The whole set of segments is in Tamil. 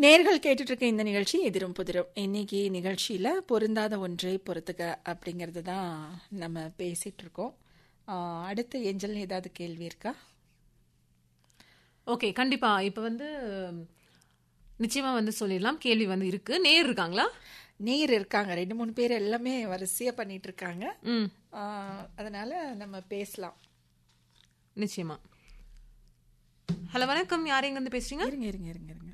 நேர்கள் கேட்டுட்டு இருக்க இந்த நிகழ்ச்சி எதிரும் புதிரும் இன்னைக்கு நிகழ்ச்சியில பொருந்தாத ஒன்றை பொறுத்துக்க அப்படிங்கிறது தான் நம்ம பேசிட்டு இருக்கோம் ஆஹ் அடுத்து ஏஞ்சல் ஏதாவது கேள்வி இருக்கா ஓகே கண்டிப்பா இப்ப வந்து நிச்சயமா வந்து சொல்லிடலாம் கேள்வி வந்து இருக்கு நேர் இருக்காங்களா நேர் இருக்காங்க ரெண்டு மூணு பேர் எல்லாமே வரிசையா பண்ணிட்டு இருக்காங்க ம் ஆஹ் அதனால நம்ம பேசலாம் நிச்சயமா ஹலோ வணக்கம் யார் எங்க இருந்து பேசுறீங்க இருங்க இருங்க இருங்க இருங்க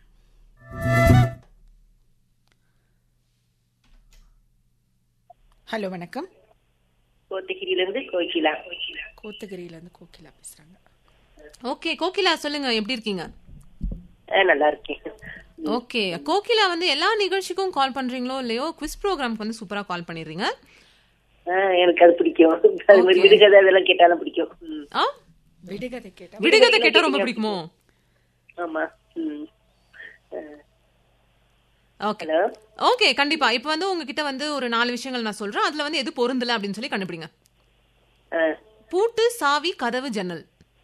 ஹலோ வணக்கம் கோத்தகிரியிலிருந்து கோகிலா கோத்தகிரியில இருந்து கோகிலா பேசுறாங்க ஓகே கோகிலா சொல்லுங்க எப்படி இருக்கீங்க ஆ, நல்லா இருக்கேன் ஓகே கோகிலா வந்து எல்லா நிகழ்ச்சிக்கும் கால் பண்றீங்களோ இல்லையோ குவிஸ் ப்ரோக்ராம்க்கு வந்து சூப்பரா கால் பண்ணிடுறீங்க ஆ, எனக்கு அது பிடிக்கும் அது மாதிரி விடுகதை அதெல்லாம் கேட்டாலும் பிடிக்கும் ம். ஆ விடுகதை கேட்டா விடுகதை கேட்டா ரொம்ப பிடிக்குமோ ஆமா ம். ஆ. ஓகே ஹலோ ஓகே கண்டிப்பா இப்போ வந்து உங்ககிட்ட வந்து ஒரு நாலு விஷயங்கள் நான் சொல்றேன் அதுல வந்து எது பொருந்தல அப்படின்னு சொல்லி கண்டுபிடிங்க ஆ. பூட்டு சாவி கதவு ஜன்னல்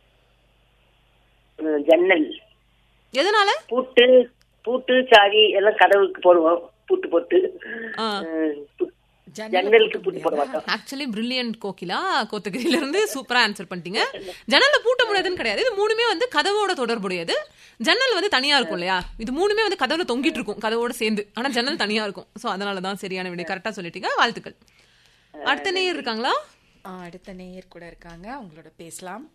ம், ஜன்னல் எதனால பூட்டு பூட்டு சாவி எல்லாம் கதவுக்கு போடுவோம் பூட்டு போட்டு ஆ. ம், பூ- ஜன்னலை ஜன்னலுக்கு பூட்ட பூட்டு போட மாட்டோம் ஆக்சுவலி பிரில்லியன்ட் கோகிலா கோத்தகிரியில இருந்து சூப்பரா ஆன்சர் பண்ணிட்டீங்க ஜன்னல்ல பூட்ட முடியாதுன்னு கிடையாது இது மூணுமே வந்து கதவோட தொடர்புடையது ஜன்னல் வந்து தனியா இருக்கும் இல்லையா இது மூணுமே வந்து கதவுல தொங்கிட்டு இருக்கும் கதவோட சேர்ந்து ஆனா ஜன்னல் தனியா இருக்கும் சோ அதனால தான் சரியான விடை கரெக்டா சொல்லிட்டீங்க வாழ்த்துக்கள் அடுத்த நேயர் இருக்காங்களா ஆ, அடுத்த நேயர் கூட இருக்காங்க அவங்களோட பேசலாம்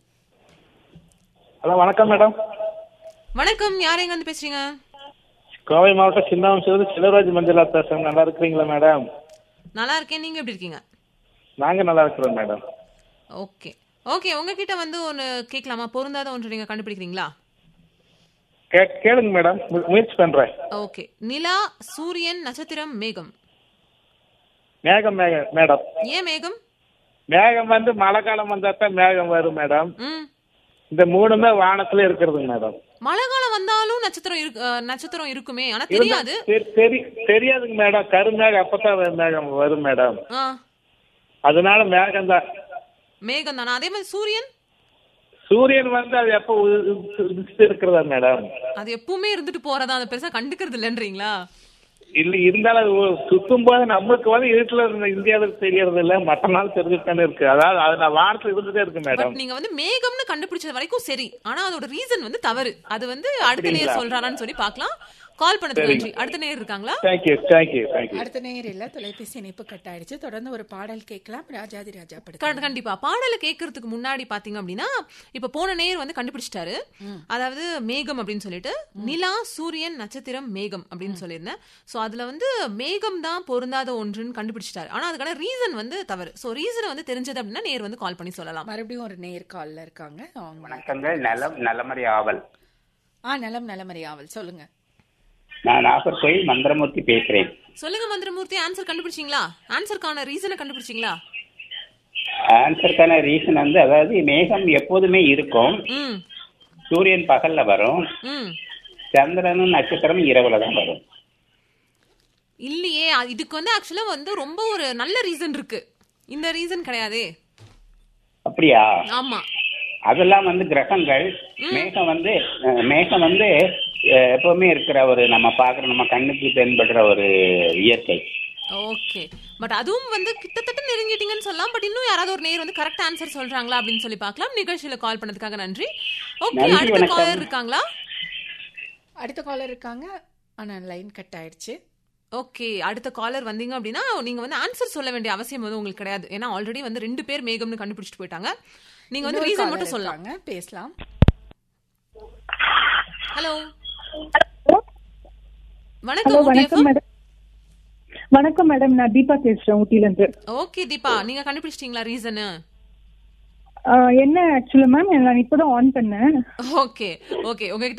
ஹலோ வணக்கம் மேடம் வணக்கம் யார் எங்க வந்து பேசுறீங்க கோவை மாவட்டம் சின்னாவசிலிருந்து செல்வராஜ் மஞ்சளா பேசுறேன் நல்லா இருக்கிறீங்களா மேடம் நல்லா இருக்கேன் நீங்க எப்படி இருக்கீங்க நாங்க நல்லா இருக்கிறோம் மேடம் ஓகே ஓகே உங்ககிட்ட வந்து ஒன்னு கேட்கலாமா பொருந்தாத ஒன்று நீங்க கண்டுபிடிக்கிறீங்களா கே கேளுங்க மேடம் மு- முயற்சி பண்றேன் ஓகே நிலா சூரியன் நட்சத்திரம் மேகம் மேகம் மேகம் மேடம் ஏன் மேகம் மேகம் வந்து மழை காலம் வந்தா தான் மேகம் வரும் மேடம் ம் இந்த மூணுமே வானத்துல இருக்கிறது மேடம் மழை காலம் வந்தாலும் நட்சத்திரம் இருக்கு அஹ், நட்சத்திரம் இருக்குமே ஆனா தெரியாது தெரி- தெரி- தெரியாதுங்க மேடம் கருமேகம் அப்பதான் வ- மேகம் வரும் மேடம் ஆ அதனால மேகம் தான் மேகம் தானா அதே மாதிரி சூரியன் சூரியன் வந்து அது எப்ப உ- உ- உதிச்சு இருக்கிறதா மேடம் அது எப்பவுமே இருந்துட்டு போறதா அதை பெருசா கண்டுக்கிறது இல்லைன்றீங்களா இல்ல இருந்தாலும் அது ஒரு சுத்தும் போது நம்மளுக்கு வந்து இருட்டுல இருந்த இந்தியாவுக்கு தெரியறது இல்ல மற்ற நாள் தெரிஞ்சுட்டு தானே இருக்கு அதாவது அது நான் வானத்துல இருந்துட்டே இருக்கு மேடம் பட் நீங்க வந்து மேகம்னு கண்டுபிடிச்சது வரைக்கும் சரி ஆனா அதோட ரீசன் வந்து தவறு அது வந்து அடுத்த நேர் சொல்றாரான்னு சொல்லி பார்க்கலாம் கால் பண்ணதுக்கு நன்றி அடுத்த நேர் இருக்காங்களா தேங்க்யூ தேங்க்யூ தேங்க்யூ அடுத்த நேயர் இல்ல தொலைபேசி இணைப்பு கட் ஆயிடுச்சு தொடர்ந்து ஒரு பாடல் கேட்கலாம் ராஜாதி ராஜா படுத்து கண்டி- கண்டிப்பா பாடலை கேட்கறதுக்கு முன்னாடி பாத்தீங்க அப்படின்னா இப்ப போன நேர் வந்து கண்டுபிடிச்சிட்டாரு அதாவது மேகம் அப்படின்னு சொல்லிட்டு நிலா சூரியன் நட்சத்திரம் மேகம் அப்படின்னு சொல்லியிருந்தேன் சோ அதுல வந்து மேகம் தான் பொருந்தாத ஒன்றுன்னு கண்டுபிடிச்சிட்டாரு ஆனா அதுக்கான ரீசன் வந்து தவறு சோ ரீசன் வந்து தெரிஞ்சது அப்படின்னா நேர் வந்து கால் பண்ணி சொல்லலாம் மறுபடியும் ஒரு நேயர் கால்ல இருக்காங்க அவங்க வணக்கங்கள் நலம் நலமறி ஆவல் ஆ நலம் நலமறி ஆவல் சொல்லுங்க நான் நாகர்கோயில் மந்திரமூர்த்தி பேசுறேன் சொல்லுங்க மந்திரமூர்த்தி ஆன்சர் கண்டுபிடிச்சீங்களா ஆன்சருக்கான ரீசனை கண்டுபிடிச்சீங்களா ஆன்சருக்கான ரீசன் வந்து அதாவது மேகம் எப்போதுமே இருக்கும் ம் சூரியன் பகல்ல வரும் ம் சந்திரனும் நட்சத்திரமும் இரவுல தான் வரும் இல்லையே அது- இதுக்கு வந்து ஆக்சுவலா வந்து ரொம்ப ஒரு நல்ல ரீசன் இருக்கு இந்த ரீசன் கிடையாதே அப்படியா ஆமா அதெல்லாம் வந்து கிரகங்கள் மேகம் வந்து அஹ், மேகம் வந்து அஹ், எப்பவுமே இருக்கிற ஒரு நம்ம பாக்குற நம்ம கண்ணுக்கு தென்படுற ஒரு இயற்கை ஓகே பட் அதுவும் வந்து கிட்டத்தட்ட நெருங்கிட்டீங்கன்னு சொல்லலாம் பட் இன்னும் யாராவது ஒரு நேர் வந்து கரெக்ட் ஆன்சர் சொல்றாங்களா அப்படின்னு சொல்லி பார்க்கலாம் நிகழ்ச்சியில கால் பண்ணதுக்காக நன்றி ஓகே நன்றி, அடுத்த வணக்கம். காலர் இருக்காங்களா அடுத்த காலர் இருக்காங்க ஆனா லைன் கட் ஆயிடுச்சு ஓகே அடுத்த காலர் வந்தீங்க அப்படின்னா நீங்க வந்து ஆன்சர் சொல்ல வேண்டிய அவசியம் வந்து உங்களுக்கு கிடையாது ஏன்னா ஆல்ரெடி வந்து ரெண்டு பேர் மேகம்னு கண்டுபிடிச்சிட்டு போயிட்டாங்க நீங்க வந்து இன்னொரு ரீசன் caller மட்டும் சொல்லலாம் இருக்காங்க, பேசலாம் ஹலோ ஹலோ வணக்கம் வணக்கம் மேடம் வணக்கம் மேடம் நான் தீபா பேசுறேன் ஊட்டில இருந்து ஓகே தீபா நீங்க கண்டுபிடிச்சிட்டீங்களா ரீசன் ஆஹ் என்ன ஆக்சுவலா மேம் நான் இப்பதான் ஆன் பண்ணேன் ஓகே ஓகே உங்ககிட்ட